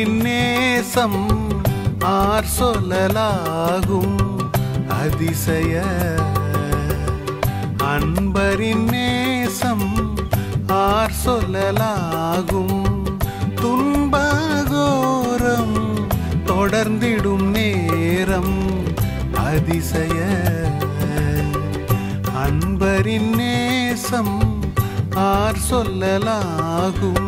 அன்பரின் நேசம் ஆர் சொல்லலாகும் அதிசய அன்பரின் நேசம் ஆர் சொல்லலாகும் துன்பகோரம் தொடர்ந்திடும் நேரம் அதிசய அன்பரின் நேசம் ஆர் சொல்லலாகும்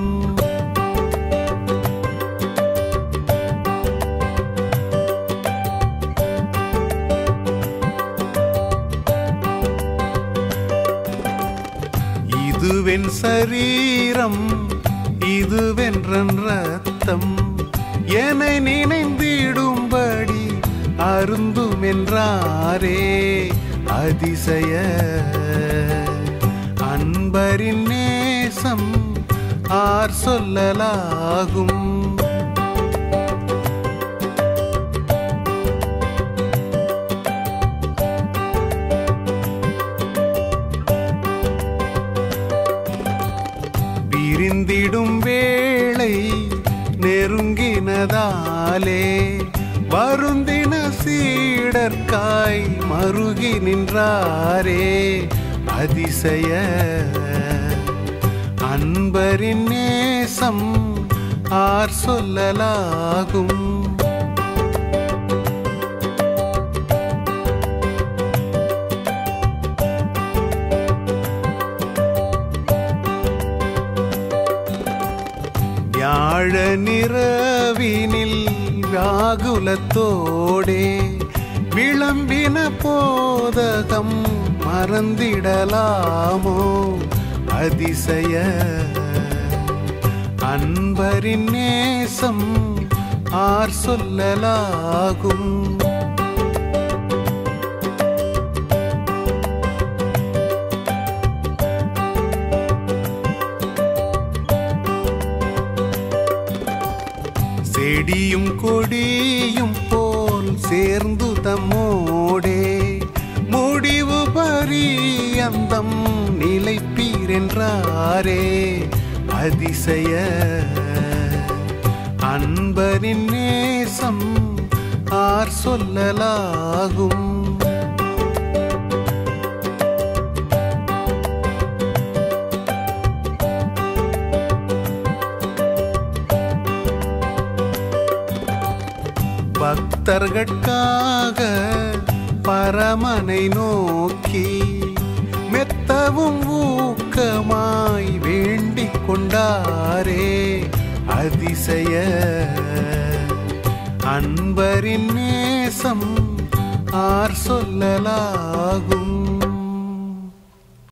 இதுவென் சரீரம் இதுவென்றன் ரத்தம் என நினைந்திடும்படி அருந்துமென்றாரே அதிசய அன்பரின் நேசம் ஆர் சொல்லலாகும் பிரிந்திடும் வேளை நெருங்கினதாலே வருந்தின சீடர்காய் மருகி நின்றாரே அதிசய அன்பரின் நேசம் ஆர் சொல்லலாகும் வியாழ நிறவினில் வியாகுலத்தோடே விளம்பின போதகம் மறந்திடலாமோ அதிசய அன்பரின் நேசம் ஆர் சொல்லலாகும் செடியும் கொடியும் போல் சேர்ந்து தம்மோடே முடிவு பரியந்தம் நிலைப்பீரென்றாரே அதிசய அன்பரின் நேசம் ஆர் சொல்லலாகும் பக்தர்கட்காக பரமனை நோக்கி மெத்தவும் ஊக்கமாய் வேண்டிக் கொண்டாரே அதிசய அன்பரின் நேசம் ஆர் சொல்லலாகும்